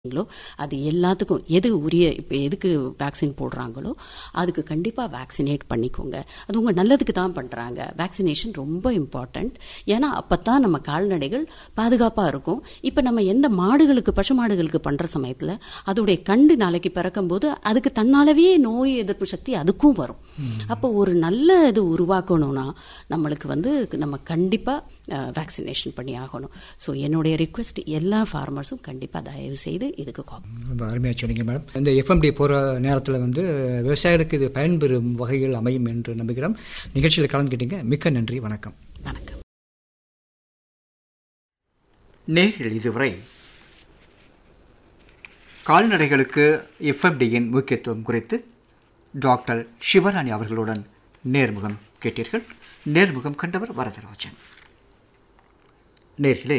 ங்களோ அது எல்லாத்துக்கும் எது உரிய இப்போ எதுக்கு வேக்சின் போடுறாங்களோ அதுக்கு கண்டிப்பாக வேக்சினேட் பண்ணிக்கோங்க அது உங்கள் நல்லதுக்கு தான் பண்ணுறாங்க வேக்சினேஷன் ரொம்ப இம்பார்ட்டண்ட் ஏன்னா அப்போ தான் நம்ம கால்நடைகள் பாதுகாப்பாக இருக்கும் இப்போ நம்ம எந்த மாடுகளுக்கு பசு மாடுகளுக்கு பண்ணுற சமயத்தில் அதோடைய கண்டு நாளைக்கு பிறக்கும்போது அதுக்கு தன்னாலவே நோய் எதிர்ப்பு சக்தி அதுக்கும் வரும் அப்போ ஒரு நல்ல இது உருவாக்கணும்னா நம்மளுக்கு வந்து நம்ம கண்டிப்பாக வேக்சினேஷன் பண்ணி ஆகணும் ஸோ என்னுடைய ரிக்வெஸ்ட் எல்லா ஃபார்மர்ஸும் கண்டிப்பாக தயவு செய்து இதுக்கு கால் ரொம்ப அருமையாக சொன்னீங்க மேடம் இந்த எஃப்எம்டி போகிற நேரத்தில் வந்து விவசாயிகளுக்கு இது பயன்பெறும் வகையில் அமையும் என்று நம்புகிறோம் நிகழ்ச்சியில் கலந்துக்கிட்டீங்க மிக்க நன்றி வணக்கம் வணக்கம் நேரில் இதுவரை கால்நடைகளுக்கு எஃப்எம்டியின் முக்கியத்துவம் குறித்து டாக்டர் சிவராணி அவர்களுடன் நேர்முகம் கேட்டீர்கள் நேர்முகம் கண்டவர் வரதராஜன் நேர்களே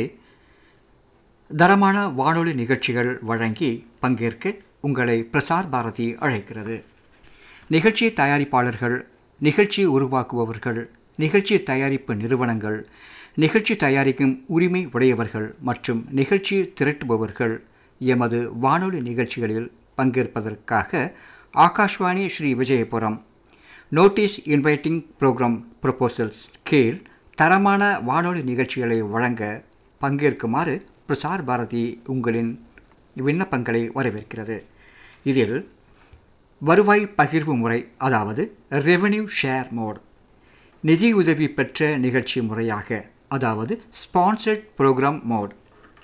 தரமான வானொலி நிகழ்ச்சிகள் வழங்கி பங்கேற்க உங்களை பிரசார் பாரதி அழைக்கிறது நிகழ்ச்சி தயாரிப்பாளர்கள் நிகழ்ச்சி உருவாக்குபவர்கள் நிகழ்ச்சி தயாரிப்பு நிறுவனங்கள் நிகழ்ச்சி தயாரிக்கும் உரிமை உடையவர்கள் மற்றும் நிகழ்ச்சி திரட்டுபவர்கள் எமது வானொலி நிகழ்ச்சிகளில் பங்கேற்பதற்காக Akashvani Shri Vijayapuram notice inviting programme proposals கீழ் தரமான வானொலி நிகழ்ச்சிகளை வழங்க பங்கேற்குமாறு பிரசார் பாரதி உங்களின் விண்ணப்பங்களை வரவேற்கிறது இதில் வருவாய் பகிர்வு முறை அதாவது ரெவென்யூ ஷேர் மோட் நிதியுதவி பெற்ற நிகழ்ச்சி முறையாக அதாவது ஸ்பான்சர்ட் ப்ரோக்ராம் மோட்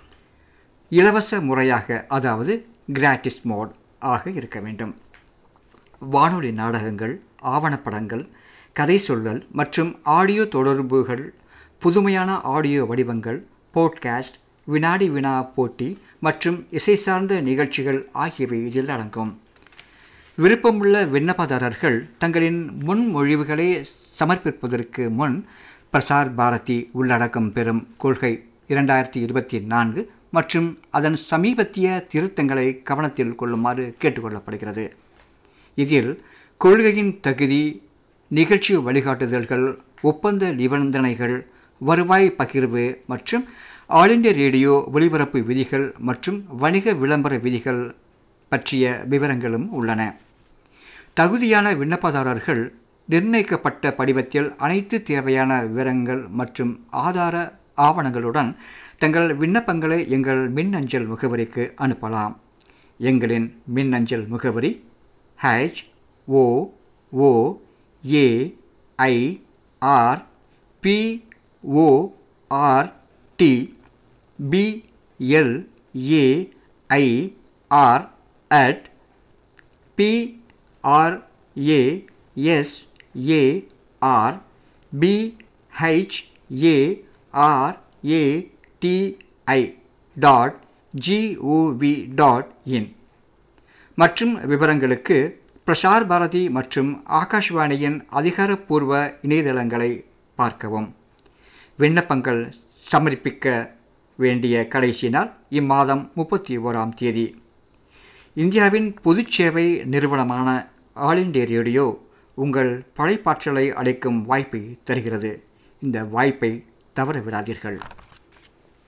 இலவச முறையாக அதாவது கிராட்டிஸ் மோட் ஆக இருக்க வேண்டும் வானொலி நாடகங்கள் ஆவணப்படங்கள் கதை சொல்லல் மற்றும் ஆடியோ தொடர்புகள் புதுமையான ஆடியோ வடிவங்கள் போட்காஸ்ட் வினாடி வினா போட்டி மற்றும் இசை சார்ந்த நிகழ்ச்சிகள் ஆகியவை இதில் அடங்கும் விருப்பமுள்ள விண்ணப்பதாரர்கள் தங்களின் முன்மொழிவுகளை சமர்ப்பிப்பதற்கு முன் பிரசார் பாரதி உள்ளடக்கம் பெறும் கொள்கை இரண்டாயிரத்தி இருபத்தி நான்கு மற்றும் அதன் சமீபத்திய திருத்தங்களை கவனத்தில் கொள்ளுமாறு கேட்டுக்கொள்ளப்படுகிறது இதில் கொள்கையின் தகுதி நிகழ்ச்சி வழிகாட்டுதல்கள் ஒப்பந்த நிபந்தனைகள் வருவாய் பகிர்வு மற்றும் ஆல் இண்டியா ரேடியோ ஒலிபரப்பு விதிகள் மற்றும் வணிக விளம்பர விதிகள் பற்றிய விவரங்களும் உள்ளன தகுதியான விண்ணப்பதாரர்கள் நிர்ணயிக்கப்பட்ட படிவத்தில் அனைத்து தேவையான விவரங்கள் மற்றும் ஆதார ஆவணங்களுடன் தங்கள் விண்ணப்பங்களை எங்கள் மின்னஞ்சல் முகவரிக்கு அனுப்பலாம் எங்களின் மின்னஞ்சல் முகவரி H O O A I R P O R T B L A I R at P R A S A R B H A R A T I dot G O V dot in மற்றும் விவரங்களுக்கு பிரசார் பாரதி மற்றும் ஆகாஷ்வாணியின் அதிகாரப்பூர்வ இணையதளங்களை பார்க்கவும் விண்ணப்பங்கள் சமர்ப்பிக்க வேண்டிய கடைசி நாள் இம்மாதம் முப்பத்தி ஓராம் தேதி இந்தியாவின் பொதுச்சேவை நிறுவனமான ஆல் இண்டியா ரேடியோ உங்கள் படைப்பாற்றலை அளிக்கும் வாய்ப்பை தருகிறது இந்த வாய்ப்பை தவற விடாதீர்கள்